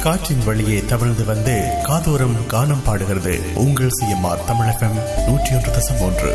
காற்றின் வழியே தவழ்ந்து வந்து காதோரம் கானம் பாடுகிறது உங்கள் சிஎம்ஆர் தமிழகம் நூற்றி ஒன்று தசம் ஒன்று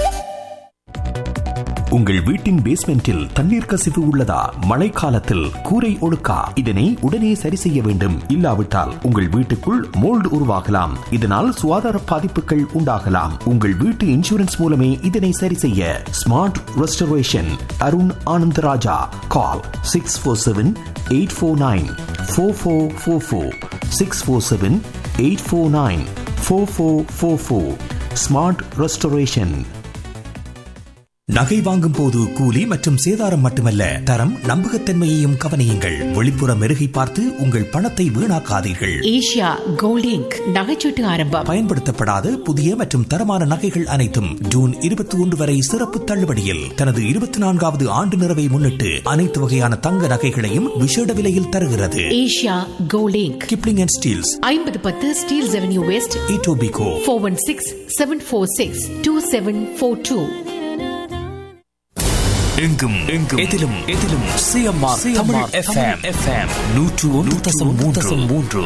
உங்கள் வீட்டின் பேஸ்மெண்டில் தண்ணீர் கசிவு உள்ளதா மழைக்காலத்தில் கூரை ஒழுக்கா இதனை உடனே சரி செய்ய வேண்டும் இல்லாவிட்டால் உங்கள் வீட்டுக்குள் மோல்டு உருவாகலாம் இதனால் சுகாதார பாதிப்புகள் உண்டாகலாம் உங்கள் வீட்டு இன்சூரன்ஸ் மூலமே இதனை சரி செய்ய smart restoration Arun Anandaraja call six four seven eight four nine four four four four six four seven eight four nine four four four four smart restoration நகை வாங்கும் போது கூலி மற்றும் சேதாரம் மட்டுமல்ல தரம் நம்பகத்தன்மையையும் கவனியுங்கள் வெளிப்புற மெருகை பார்த்து உங்கள் பணத்தை வீணாக்காதீர்கள் ஏஷியா கோல்ட் இங்க் நகைச்சீட்டு ஆரம்பம் பயன்படுத்தப்படாத புதிய மற்றும் தரமான நகைகள் அனைத்தும் ஜூன் இருபத்தி ஒன்று வரை சிறப்பு தள்ளுபடியில் தனது இருபத்தி நான்காவது ஆண்டு நிறைவை முன்னிட்டு அனைத்து வகையான தங்க நகைகளையும் விசேட விலையில் தருகிறது Asia gold Inc Kipling and Steeles ஐம்பது பத்து Steeles avenue west Etobicoke four one six seven four six two seven four two எங்கும் எங்கும் எதிலும் எதிலும் சிஎம்ஆர் தமிழ் எஃப்எம் எஃப்எம் நூற்று ஒன்று தசம் மூன்று மூன்று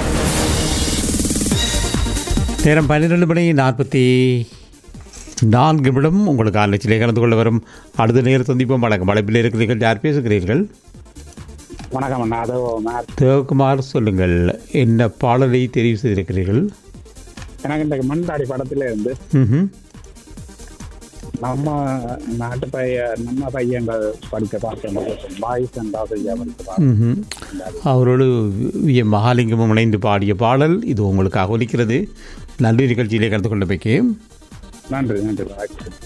நேரம் பன்னிரெண்டு மணி நாற்பத்தி நான்கு நிமிடம் உங்களுக்கு ஆலோசனை கலந்து கொள்ள வரும் அடுத்த நேரம் சந்திப்போம் வணக்கம் அழைப்பில் இருக்கிறீர்கள் யார் பேசுகிறீர்கள் வணக்கம் அண்ணா அதோ மேத் தேவகுமார் சொல்லுங்கள் என்ன பாடலை தெரிவு செய்திருக்கிறீர்கள் எனக்கு இந்த மண்தாடி படத்துல இருந்து ம்ஹும். நம்ம நாட்டு பையன் நம்ம பையங்கள் படித்த பாட்டு பாய்ஸ் அண்ட் ஐயா படித்த பாட்டு ம்ஹும். அவரோடு வி எம் மகாலிங்கமும் இணைந்து பாடிய பாடல் இது உங்களுக்காக ஒலிக்கிறது நல்ல நிகழ்ச்சியிலே கலந்து கொண்ட வைக்கேன் நன்றி நன்றி வாழ்க்கை